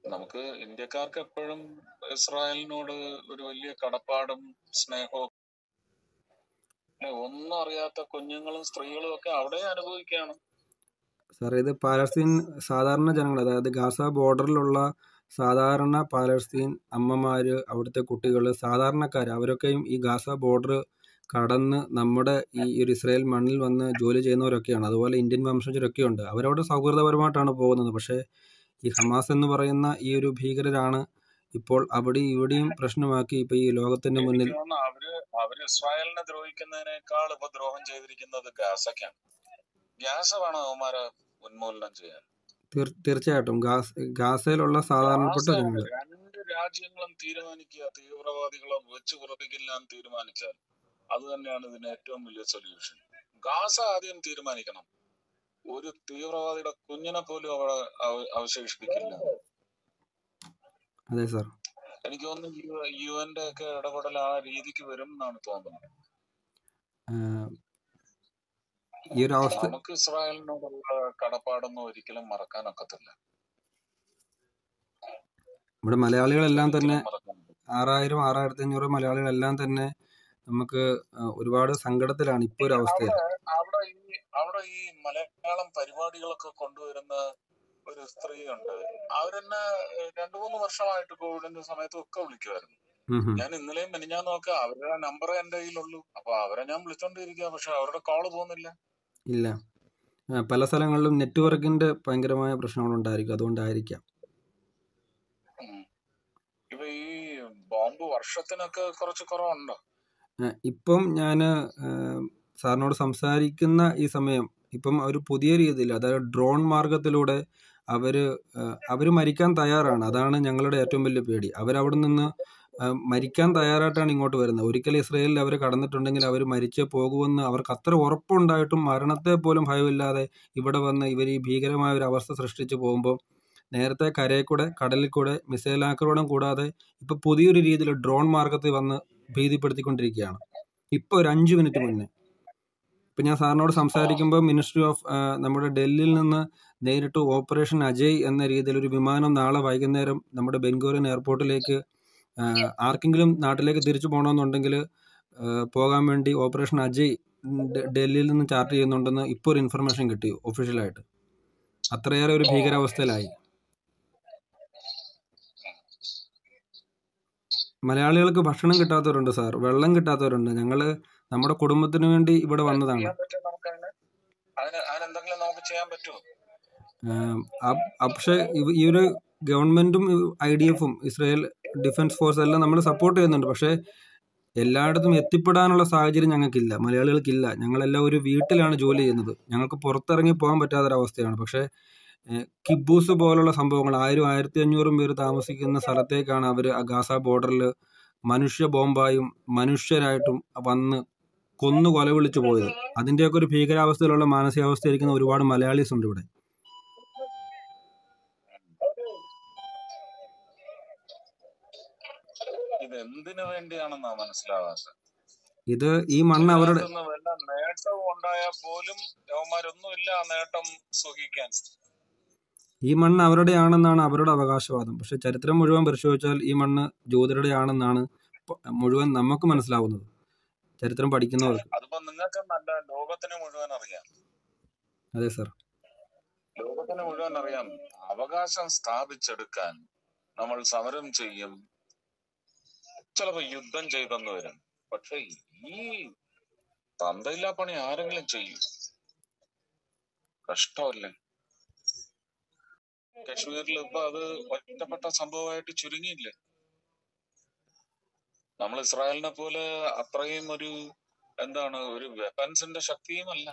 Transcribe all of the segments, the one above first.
നമുക്ക് ഇന്ത്യക്കാർക്ക് എപ്പോഴും ഇസ്രായേലിനോട് ഒരു വലിയ കടപ്പാടും സ്നേഹവും പിന്നെ ഒന്നും അറിയാത്ത കുഞ്ഞുങ്ങളും സ്ത്രീകളും ഒക്കെ അവിടെ അനുഭവിക്കുകയാണ് സാർ ഇത് പാലസ്തീൻ സാധാരണ ജനങ്ങൾ അതായത് ഗാസ ബോർഡറിലുള്ള സാധാരണ പാലസ്തീൻ അമ്മമാര് അവിടുത്തെ കുട്ടികൾ സാധാരണക്കാർ അവരൊക്കെയും ഈ ഗാസ ബോർഡർ കടന്ന് നമ്മുടെ ഈ ഒരു ഇസ്രായേൽ മണ്ണിൽ വന്ന് ജോലി ചെയ്യുന്നവരൊക്കെയാണ് അതുപോലെ ഇന്ത്യൻ വംശജരൊക്കെ ഉണ്ട് അവരവിടെ സൗഹൃദപരമായിട്ടാണ് പോകുന്നത് പക്ഷേ ഈ ഹമാസ് എന്ന് പറയുന്ന ഈ ഒരു ഭീകരരാണ് ഇപ്പോൾ അവിടെയും ഇവിടെയും പ്രശ്നമാക്കി ഇപ്പൊ ഈ ലോകത്തിന്റെ മുന്നിൽ എനിക്ക് തോന്നുന്നു അവര് അവര് ഇസ്രായേലിനെ ദ്രോഹിക്കുന്നതിനേക്കാൾ ഇപ്പൊ ദ്രോഹം ചെയ്തിരിക്കുന്നത് ഗാസക്കാണ് ഗ്യാസ വേണം അവന്മാരെ ഉന്മൂലനം ചെയ്യാൻ തീർ- തീർച്ചയായിട്ടും ഗാസ് ഗാസയിലുള്ള സാധാരണപ്പെട്ട ഗാസ ജനങ്ങൾ രണ്ട് രാജ്യങ്ങളും തീരുമാനിക്കുക തീവ്രവാദികളെ വെച്ച് പുറത്തേക്കില്ല എന്ന് തീരുമാനിച്ചാൽ അത് തന്നെയാണ് ഇതിന് ഏറ്റവും വലിയ സൊല്യൂഷൻ ഗാസ ആദ്യം തീരുമാനിക്കണം ഒരു തീവ്രവാദിയുടെ കുഞ്ഞിനെ പോലും അവിടെ അവ- അവശേഷിപ്പിക്കില്ല അതെ സാർ എനിക്ക് തോന്നുന്നു യു- യു എന്റെ ഒക്കെ ഇടപെടൽ ആ രീതിക്ക് വരും എന്നാണ് തോന്നുന്നത് ആഹ് ഈ ഒരു അവസ്ഥ നമുക്ക് ഇസ്രായേലിനോടുള്ള കടപ്പാടൊന്നും ഒരിക്കലും മറക്കാനൊക്കത്തില്ല ഇവിടെ മലയാളികളെല്ലാം തന്നെ ഒരിക്കലും മറക്കാൻ പറ്റില്ല. ആറായിരം ആറായിരത്തി അഞ്ഞൂറ് മലയാളികളെല്ലാം തന്നെ നമുക്ക് ആഹ് ഒരുപാട് സങ്കടത്തിലാണ് ഇപ്പോൾ ഒരു അവസ്ഥയിൽ അവിടെ ഈ അവിടെ ഈ മലയാളം പരിപാടികളൊക്കെ കൊണ്ടുവരുന്ന ഒരു സ്ത്രീയുണ്ട് അവരെന്നെ ഏഹ്, രണ്ടു മൂന്ന് വർഷമായിട്ട് കോവിഡിന്റെ സമയത്ത് ഒക്കെ വിളിക്കുമായിരുന്നു ഉം ഉം. ഞാൻ ഇന്നലെയും ഞാൻ നോക്കുക അവരുടെ നമ്പർ എന്റെ കയ്യിലുള്ളൂ അപ്പൊ അവരെ ഞാൻ വിളിച്ചോണ്ടിരിക്കുക പക്ഷെ അവരുടെ കോള് പോകുന്നില്ല ഇല്ല ആഹ് പല സ്ഥലങ്ങളിലും നെറ്റ്വർക്കിന്റെ ഭയങ്കരമായ പ്രശ്നങ്ങളുണ്ടായിരിക്കും അതുകൊണ്ടായിരിക്കാം ഉം. ഇപ്പൊ ഈ ബോംബ് വർഷത്തിനൊക്കെ കുറച്ച് കുറവുണ്ടോ ആഹ് ഇപ്പം ഞാൻ സാറിനോട് സംസാരിക്കുന്ന ഈ സമയം ഇപ്പം ഒരു പുതിയ രീതിയിൽ അതായത് ഡ്രോൺ മാർഗത്തിലൂടെ അവര് ആഹ് അവര് മരിക്കാൻ തയ്യാറാണ് അതാണ് ഞങ്ങളുടെ ഏറ്റവും വലിയ പേടി അവരവിടെ നിന്ന് ആഹ് മരിക്കാൻ തയ്യാറായിട്ടാണ് ഇങ്ങോട്ട് വരുന്നത് ഒരിക്കൽ ഇസ്രയേലിൽ അവർ കടന്നിട്ടുണ്ടെങ്കിൽ അവർ മരിച്ചേ പോകുമെന്ന് അവർക്ക് അത്ര ഉറപ്പുണ്ടായിട്ടും മരണത്തെ പോലും ഭയമില്ലാതെ ഇവിടെ വന്ന് ഇവർ ഈ ഭീകരമായ ഒരു അവസ്ഥ സൃഷ്ടിച്ചു പോകുമ്പോൾ നേരത്തെ കരയിൽ കൂടെ കടലിൽ കൂടെ മിസൈൽ ആക്രമണം കൂടാതെ ഇപ്പൊ പുതിയൊരു രീതിയിൽ ഡ്രോൺ മാർഗത്തിൽ വന്ന് ഭീതിപ്പെടുത്തിക്കൊണ്ടിരിക്കുകയാണ് ഇപ്പൊ ഒരു അഞ്ചു മിനിറ്റ് മുന്നേ ഇപ്പൊ ഞാൻ സാറിനോട് സംസാരിക്കുമ്പോൾ മിനിസ്ട്രി ഓഫ് നമ്മുടെ ഡൽഹിയിൽ നിന്ന് നേരിട്ട് ഓപ്പറേഷൻ അജയ് എന്ന രീതിയിൽ ഒരു വിമാനം നാളെ വൈകുന്നേരം നമ്മുടെ ബെൻഗൂറിയൻ എയർപോർട്ടിലേക്ക് ആ, ആർക്കെങ്കിലും നാട്ടിലേക്ക് തിരിച്ചു പോകണമെന്നുണ്ടെങ്കിൽ പോകാൻ വേണ്ടി ഓപ്പറേഷൻ അജയ് ഡ- ഡൽഹിയിൽ നിന്ന് ചാർട്ട് ചെയ്യുന്നുണ്ടെന്ന് ഇപ്പോൾ ഒരു ഇൻഫർമേഷൻ കിട്ടി ഒഫീഷ്യലായിട്ട് അത്രയേറെ ഒരു ഭീകരാവസ്ഥയിലായി മലയാളികൾക്ക് ഭക്ഷണം കിട്ടാത്തവരുണ്ട് സാർ വെള്ളം കിട്ടാത്തവരുണ്ട് ഞങ്ങള് നമ്മുടെ കുടുംബത്തിന് വേണ്ടി ഇവിടെ വന്നതാണ് ചെയ്യാൻ പറ്റും നമുക്ക് അതിന് അതിന് അതിനെന്തെങ്കിലും നമുക്ക് ചെയ്യാൻ പറ്റുമോ ആം, അപ്- അ- പക്ഷേ ഇവ- ഈ ഒരു ഗവൺമെന്റും ഐ ഡി എഫും ഇസ്രായേൽ ഡിഫൻസ് ഫോഴ്സ് എല്ലാം നമ്മൾ സപ്പോർട്ട് ചെയ്യുന്നുണ്ട് പക്ഷേ എല്ലായിടത്തും എത്തിപ്പെടാനുള്ള സാഹചര്യം ഞങ്ങൾക്കില്ല മലയാളികൾക്കില്ല ഞങ്ങളെല്ലാം ഒരു വീട്ടിലാണ് ജോലി ചെയ്യുന്നത് ഞങ്ങൾക്ക് പുറത്തിറങ്ങി പോകാൻ പറ്റാത്തൊരവസ്ഥയാണ് പക്ഷേ ഏഹ്, കിബൂസ് പോലുള്ള സംഭവങ്ങൾ ആയിരം ആയിരത്തി അഞ്ഞൂറും പേര് താമസിക്കുന്ന സ്ഥലത്തേക്കാണ് അവർ ഗാസ ബോർഡറിൽ മനുഷ്യ ബോംബായും മനുഷ്യരായിട്ടും വന്ന് കൊന്നു കൊല വിളിച്ചു പോയത് അതിൻ്റെയൊക്കെ ഒരു ഭീകരാവസ്ഥയിലുള്ള മാനസികാവസ്ഥയിരിക്കുന്ന ഒരുപാട് മലയാളീസ് ഉണ്ട് ഇവിടെ ഇത് എന്തിനു വേണ്ടിയാണെന്നാ മനസ്സിലാവാത്തത് ഇത് ഈ മണ്ണ് അവരുടെ ഇതിനകത്തുനിന്ന് വല്ല നേട്ടവും ഉണ്ടായാൽ പോലും യവന്മാരൊന്നുമില്ല ആ നേട്ടം സുഖിക്കാൻ ഈ മണ്ണ് അവരുടെയാണെന്നാണ് അവരുടെ അവകാശവാദം പക്ഷെ ചരിത്രം മുഴുവൻ പരിശോധിച്ചാൽ ഈ മണ്ണ് ജ്യോതിരുടെയാണെന്നാണ് പ- മുഴുവൻ നമുക്ക് മനസ്സിലാവുന്നത് ചരിത്രം പഠിക്കുന്നവർക്ക് അതിപ്പോ നിങ്ങൾക്ക് നല്ല ലോകത്തിന് മുഴുവൻ അറിയാം അതെ സർ ലോകത്തിന് മുഴുവൻ അറിയാം അവകാശം സ്ഥാപിച്ചെടുക്കാൻ നമ്മൾ സമരം ചെയ്യും ചിലപ്പോ യുദ്ധം ചെയ്തെന്ന് വരും പക്ഷെ ഈ തന്തയില്ലാ പണി ആരെങ്കിലും ചെയ്യും കഷ്ടമല്ലേ കശ്മീരിൽ ഇപ്പൊ അത് ഒറ്റപ്പെട്ട സംഭവമായിട്ട് ചുരുങ്ങിയില്ലേ നമ്മൾ ഇസ്രായേലിനെ പോലെ അത്രയും ഒരു എന്താണ് ഒരു വെപ്പൻസിന്റെ ശക്തിയും അല്ല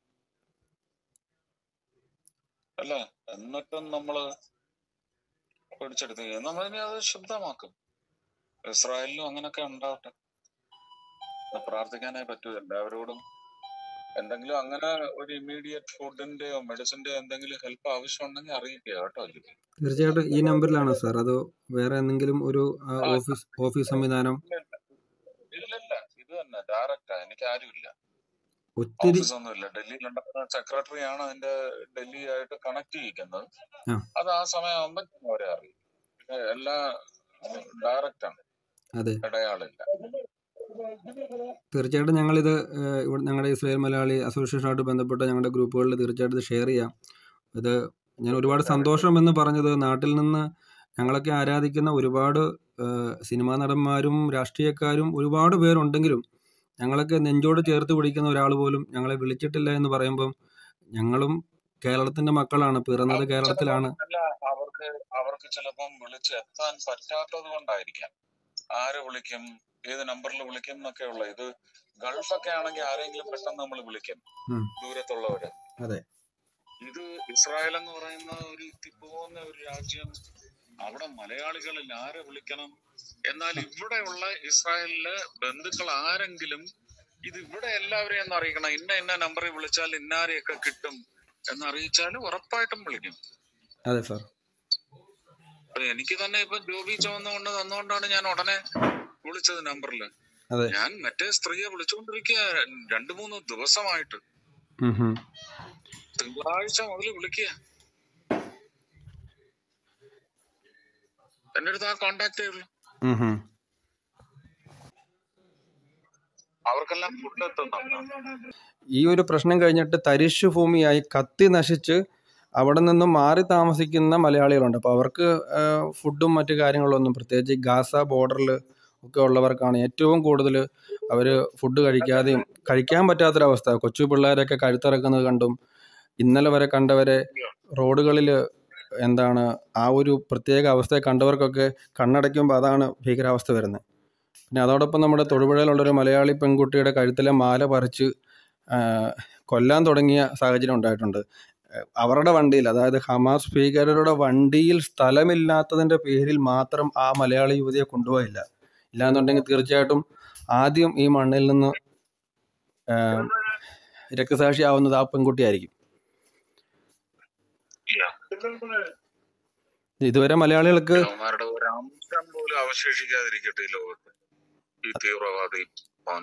അല്ലേ എന്നിട്ടും നമ്മള് പിടിച്ചെടുത്ത് നമ്മളിനി അത് ശുദ്ധമാക്കും ഇസ്രായേലിലും അങ്ങനൊക്കെ ഉണ്ടാവട്ടെ ഇത് പ്രാർത്ഥിക്കാനേ പറ്റൂ എല്ലാവരോടും എന്തെങ്കിലും അങ്ങനെ ഒരു ഇമ്മീഡിയറ്റ് ഫുഡിന്റെയോ മെഡിസിന്റെയോ എന്തെങ്കിലും ഹെൽപ്പ് ആവശ്യമുണ്ടെങ്കിൽ അറിയിക്കുക കേട്ടോ ലിബി. തീർച്ചയായിട്ടും ഈ നമ്പറിലാണോ സാർ അതോ വേറെ എന്തെങ്കിലും ഒരു ആ, ആ, ഓഫീസ് ഓഫീസ് സംവിധാനം ഇല്ലില്ല ഇല്ലില്ല ഇത് തന്നെ ഡയറക്റ്റാ എനിക്ക് ആരുമില്ല ഒത്തിരി ഓഫീസ് ഒന്നുമില്ല ഡൽഹിയിൽ ഉണ്ടാക്കുന്ന സെക്രട്ടറി ആണ് അതിന്റെ ഡൽഹി ആയിട്ട് കണക്ട് ചെയ്യിക്കുന്നത് ആ. അത് ആ സമയമാകുമ്പോൾ അവരെ അറിയും ഏഹ്, എല്ലാം ഡയറക്റ്റ് ആണ് അതെ ഇടയാളില്ല തീർച്ചയായിട്ടും ഞങ്ങളിത് ഏഹ്, ഇവിടെ ഞങ്ങളുടെ ഇസ്രായേൽ മലയാളി അസോസിയേഷനുമായിട്ട് ബന്ധപ്പെട്ട ഞങ്ങളുടെ ഗ്രൂപ്പുകളിൽ തീർച്ചയായിട്ടും ഇത് ഷെയർ ചെയ്യാം ഇത് ഞാൻ ഒരുപാട് സന്തോഷം എന്ന് പറഞ്ഞത് നാട്ടിൽ നിന്ന് ഞങ്ങളൊക്കെ ആരാധിക്കുന്ന ഒരുപാട് ഏഹ്, സിനിമാ നടന്മാരും രാഷ്ട്രീയക്കാരും ഒരുപാട് പേരുണ്ടെങ്കിലും ഞങ്ങളൊക്കെ നെഞ്ചോട് ചേർത്ത് പിടിക്കുന്ന ഒരാൾ പോലും ഞങ്ങളെ വിളിച്ചിട്ടില്ല എന്ന് പറയുമ്പം ഞങ്ങളും കേരളത്തിന്റെ മക്കളാണ് പിറന്നത് കേരളത്തിലാണ് അല്ല അവർക്ക് അവർക്ക് ചിലപ്പം വിളിച്ച് എത്താൻ പറ്റാത്തത് കൊണ്ടായിരിക്കാം ആര് വിളിക്കും ഏത് നമ്പറിൽ വിളിക്കും എന്നൊക്കെ ഉള്ള ഇത് ഗൾഫൊക്കെ ആണെങ്കിൽ ആരെങ്കിലും പെട്ടെന്ന് നമ്മൾ വിളിക്കും ഉം. ദൂരത്തുള്ളവര് അതെ. ഇത് ഇസ്രായേൽ എന്ന് പറയുന്ന ഒരു പോകുന്ന ഒരു രാജ്യം അവിടെ മലയാളികളിൽ ആരെ വിളിക്കണം എന്നാൽ ഇവിടെയുള്ള ഇസ്രായേലിലെ ബന്ധുക്കൾ ആരെങ്കിലും ഇത് ഇവിടെ എല്ലാവരെയും ഒന്ന് അറിയിക്കണം ഇന്ന ഇന്ന നമ്പറിൽ വിളിച്ചാൽ ഇന്നാരെയൊക്കെ കിട്ടും എന്നറിയിച്ചാൽ ഉറപ്പായിട്ടും വിളിക്കും അതെ സാർ അപ്പൊ എനിക്ക് തന്നെ ഇപ്പൊ ജോബി ചുവന്നുകൊണ്ട് തന്നുകൊണ്ടാണ് ഞാൻ ഉടനെ വിളിച്ചത് നമ്പറിൽ അതെ. ഞാൻ മറ്റേ സ്ത്രീയെ വിളിച്ചുകൊണ്ടിരിക്കുക രണ്ടു മൂന്ന് ദിവസമായിട്ട് ഉം ഹും. തിങ്കളാഴ്ച മുതൽ വിളിക്കുക എന്റെ അടുത്ത് ആ കോണ്ടാക്ടേ ഉള്ളു ഉം ഹും. അവർക്കെല്ലാം ഫുഡ് എത്തുന്നുണ്ട് ഈ ഒരു പ്രശ്നം കഴിഞ്ഞിട്ട് തരിശു ഭൂമിയായി കത്തി നശിച്ച് അവിടെ നിന്നും മാറി താമസിക്കുന്ന മലയാളികളുണ്ട് അപ്പോൾ അവർക്ക് ആ, ഫുഡും മറ്റു കാര്യങ്ങളൊന്നും പ്രത്യേകിച്ച് ഈ ഗാസ ബോർഡറിൽ ഒക്കെ ഉള്ളവർക്കാണ് ഏറ്റവും കൂടുതൽ അവർ ഫുഡ് കഴിക്കാതെയും കഴിക്കാൻ പറ്റാത്തൊരവസ്ഥ കൊച്ചു പിള്ളേരൊക്കെ കഴുത്തിറക്കുന്നത് കണ്ടും ഇന്നലെ വരെ കണ്ടവരെ റോഡുകളിൽ എന്താണ് ആ ഒരു പ്രത്യേക അവസ്ഥയെ കണ്ടവർക്കൊക്കെ കണ്ണടയ്ക്കുമ്പോൾ അതാണ് ഭീകരാവസ്ഥ വരുന്നത് പിന്നെ അതോടൊപ്പം നമ്മുടെ തൊടുപുഴയിലുള്ളൊരു മലയാളി പെൺകുട്ടിയുടെ കഴുത്തിലെ മാല പറിച്ച് ആ, കൊല്ലാൻ തുടങ്ങിയ സാഹചര്യം ഉണ്ടായിട്ടുണ്ട് ഏഹ് അവരുടെ വണ്ടിയിൽ അതായത് ഹമാസ് ഭീകരരുടെ വണ്ടിയിൽ സ്ഥലമില്ലാത്തതിൻ്റെ പേരിൽ മാത്രം ആ മലയാളി യുവതിയെ കൊണ്ടുപോയില്ല ഇല്ലാന്നുണ്ടെങ്കിൽ തീർച്ചയായിട്ടും ആദ്യം ഈ മണ്ണിൽ നിന്ന് ഏഹ്, രക്തസാക്ഷിയാവുന്നത് ആ പെൺകുട്ടിയായിരിക്കും ഇതുവരെ മലയാളികൾക്ക് അവന്മാരുടെ ഒരു അംശം പോലും അവശേഷിക്കാതിരിക്കട്ടെ ഈ ലോകത്ത് ഈ തീവ്രവാദി പാൻ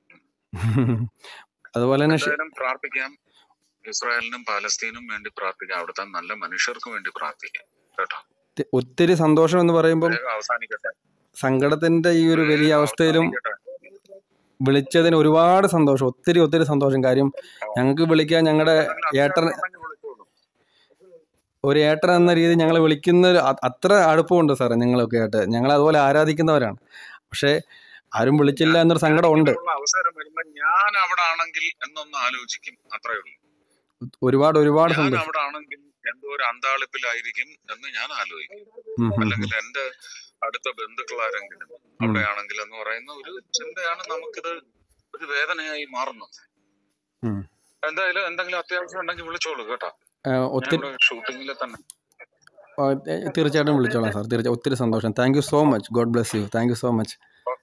അതുപോലെ തന്നെ ഷി- എന്തായാലും പ്രാർത്ഥിക്കാം ഇസ്രായേലിനും പാലസ്തീനും വേണ്ടി പ്രാർത്ഥിക്കാം അവിടുത്തെ നല്ല മനുഷ്യർക്ക് വേണ്ടി പ്രാർത്ഥിക്കാം കേട്ടോ ഒത്തിരി സന്തോഷം എന്ന് പറയുമ്പം വേഗം അവസാനിക്കട്ടെ സങ്കടത്തിന്റെ ഈ ഒരു വലിയ വേഗം അവസ്ഥയിലും അവസാനിക്കട്ടെ. വിളിച്ചതിന് ഒരുപാട് സന്തോഷം ഒത്തിരി ഒത്തിരി സന്തോഷം കാര്യം ഞങ്ങൾക്ക് വിളിക്കാൻ ഞങ്ങളുടെ എന്തെങ്കിലും ഏട്ടൻ അത്യാവശ്യം ഉണ്ടെങ്കിൽ വിളിച്ചോളൂ. ഒരു ഏട്ടൻ എന്ന രീതി ഞങ്ങൾ വിളിക്കുന്ന ഒരു അ- അത്ര അടുപ്പമുണ്ട് സാറേ ഞങ്ങളൊക്കെ ആയിട്ട് ഞങ്ങൾ അതുപോലെ ആരാധിക്കുന്നവരാണ് പക്ഷേ ആരും വിളിച്ചില്ല എന്നൊരു സങ്കടം ഉണ്ട് ഇങ്ങനെയുള്ള അവസരം വരുമ്പോ ഞാൻ അവിടെ ആണെങ്കിൽ എന്നൊന്ന് ആലോചിക്കും അത്രേ ഉള്ളൂ ഒരുപാട് ഒരുപാട് ഞാൻ സന്തോഷം അവിടെ ആണെങ്കിൽ എന്തോ ഒരു അന്താളിപ്പിലായിരിക്കും എന്ന് ഞാൻ ആലോചിക്കും ഉം, ഉം, ഉം. അല്ലെങ്കിൽ എന്റെ അടുത്ത ബന്ധുക്കൾ ആരെങ്കിലും അവിടെ ആണെങ്കിൽ എന്ന് പറയുന്ന ഒരു ചിന്തയാണ് നമുക്കിത് ഒരു വേദനയായി മാറുന്നത് ഉം. എന്തായാലും എന്തെങ്കിലും അത്യാവശ്യം ഉണ്ടെങ്കിൽ വിളിച്ചോളൂ കേട്ടോ ആ, ഒത്തിരി ഞാൻ ഷൂട്ടിങ്ങിൽ തന്നെ ആ, തെ- തീർച്ചയായിട്ടും വിളിച്ചോളാം സാർ തീർച്ചയായും ഒത്തിരി സന്തോഷം thank you so much God bless you thank you so much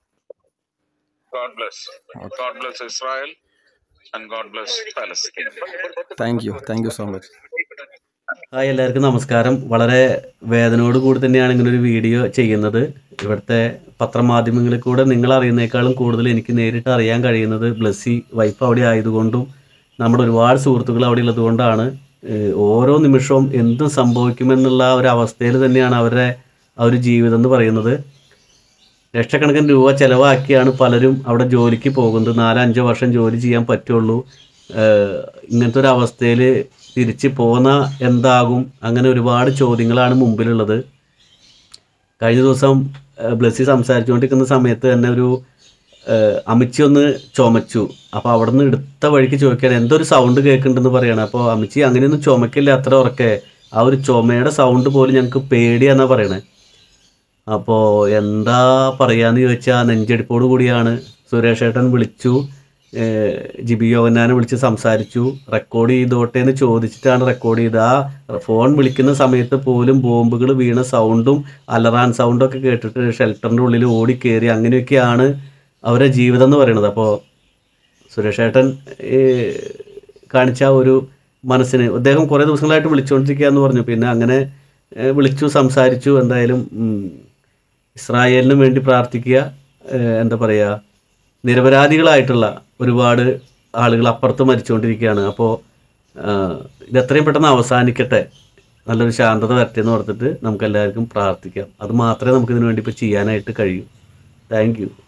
God bless God bless Israel and God bless Palestine thank you thank you so much hi എല്ലാവർക്കും നമസ്കാരം വളരെ വേദനയോട് കൂടി തന്നെയാണ് ഇങ്ങനെ ഒരു വീഡിയോ ചെയ്യുന്നത് ഇവിടുത്തെ പത്രമാധ്യമങ്ങളിൽ കൂടെ നിങ്ങൾ അറിയുന്നേക്കാളും കൂടുതൽ എനിക്ക് നേരിട്ട് അറിയാൻ കഴിയുന്നത് ബ്ലസ്സി വൈഫ് അവിടെ ആയതുകൊണ്ടും നമ്മുടെ ഒരുപാട് സുഹൃത്തുക്കൾ അവിടെ ഉള്ളത് കൊണ്ടാണ് ഏഹ് ഓരോ നിമിഷവും എന്തും സംഭവിക്കുമെന്നുള്ള ഒരു അവസ്ഥയിൽ തന്നെയാണ് അവരുടെ ആ ഒരു ജീവിതം എന്ന് പറയുന്നത് ലക്ഷക്കണക്കിന് രൂപ ചിലവാക്കിയാണ് പലരും അവിടെ ജോലിക്ക് പോകുന്നത് നാലോ അഞ്ചോ വർഷം ജോലി ചെയ്യാൻ പറ്റുള്ളൂ ഏഹ് ഇങ്ങനത്തെ ഒരു അവസ്ഥയിൽ തിരിച്ച് പോന്ന എന്താകും അങ്ങനെ ഒരുപാട് ചോദ്യങ്ങളാണ് മുമ്പിലുള്ളത് കഴിഞ്ഞ ദിവസം ഏഹ് ബ്ലസ്സി സംസാരിച്ചുകൊണ്ടിരിക്കുന്ന സമയത്ത് തന്നെ ഒരു ഏഹ് അമിച്ചി ഒന്ന് ചുമച്ചു അപ്പോൾ അവിടെ നിന്ന് എടുത്ത വഴിക്ക് ചോദിക്കുകയാണ് എന്തൊരു സൗണ്ട് കേൾക്കുന്നുണ്ടെന്ന് പറയണം അപ്പോൾ അമിച്ചി അങ്ങനെയൊന്നും ചുമക്കില്ല അത്ര ഉറക്കെ ആ ഒരു ചുമയുടെ സൗണ്ട് പോലും ഞങ്ങൾക്ക് പേടിയാന്നാണ് പറയണേ അപ്പോൾ എന്താ പറയാന്ന് ചോദിച്ചാൽ നെഞ്ചടിപ്പോട് കൂടിയാണ് സുരേഷ് ഏട്ടൻ വിളിച്ചു ഏഹ് ജിബി യോഗനാനെ വിളിച്ച് സംസാരിച്ചു റെക്കോർഡ് ചെയ്തോട്ടെ എന്ന് ചോദിച്ചിട്ടാണ് റെക്കോർഡ് ചെയ്ത് ആ ഫോൺ വിളിക്കുന്ന സമയത്ത് പോലും ബോംബുകൾ വീണ സൗണ്ടും അലറാൻ സൗണ്ടും ഒക്കെ കേട്ടിട്ട് ഷെൽട്ടറിൻ്റെ ഉള്ളിൽ ഓടി കയറി അങ്ങനെയൊക്കെയാണ് അവരുടെ ജീവിതം എന്ന് പറയുന്നത് അപ്പോൾ സുരേഷ് ഏട്ടൻ ഏഹ്, കാണിച്ച ആ ഒരു മനസ്സിന് അദ്ദേഹം കുറേ ദിവസങ്ങളായിട്ട് വിളിച്ചുകൊണ്ടിരിക്കുക എന്ന് പറഞ്ഞു പിന്നെ അങ്ങനെ ഏഹ്, വിളിച്ചു സംസാരിച്ചു എന്തായാലും ഉം, ഇസ്രായേലിനും വേണ്ടി പ്രാർത്ഥിക്കുക ഏഹ്, എന്താ പറയുക നിരപരാധികളായിട്ടുള്ള ഒരുപാട് ആളുകൾ അപ്പുറത്ത് മരിച്ചുകൊണ്ടിരിക്കുകയാണ് അപ്പോൾ ഇത് എത്രയും പെട്ടെന്ന് അവസാനിക്കട്ടെ നല്ലൊരു ശാന്തത വരട്ടെ എന്ന് ഓർത്തിട്ട് നമുക്ക് എല്ലാവർക്കും പ്രാർത്ഥിക്കാം അത് മാത്രമേ നമുക്ക് ഇതിനു വേണ്ടി ഇപ്പോൾ ചെയ്യാനായിട്ട് കഴിയൂ താങ്ക് യു